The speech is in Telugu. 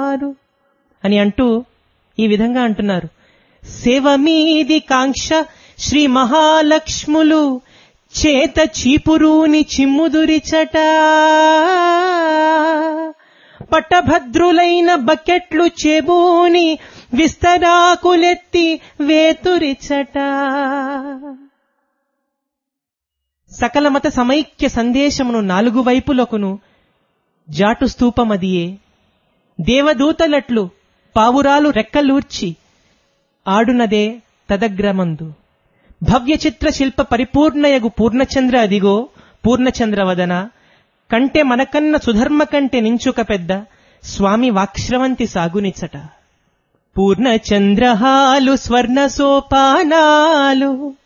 వారు అని అంటూ ఈ విధంగా అంటున్నారు సేవ మీది కాంక్ష శ్రీ మహాలక్ష్ములు చేత చీపురూని చిమ్ముదురిచట పట్టభద్రులైన బకెట్లు చెబూని విస్తరాకులెత్తి వేతురిచట సకల మత సమైక్య సందేశమును నాలుగు వైపులకును జాటు స్తూపమదియే దేవదూతలట్లు పావురాలు రెక్కలూర్చి ఆడునదే తదగ్రమందు భవ్య చిత్ర శిల్ప పరిపూర్ణయగు పూర్ణచంద్ర అదిగో పూర్ణచంద్రవదన కంటే మనకన్న సుధర్మ కంటే నించుక పెద్ద స్వామి వాక్ష్రవంతి సాగునిచ్చట పూర్ణచంద్రహాలు స్వర్ణ సోపానాలు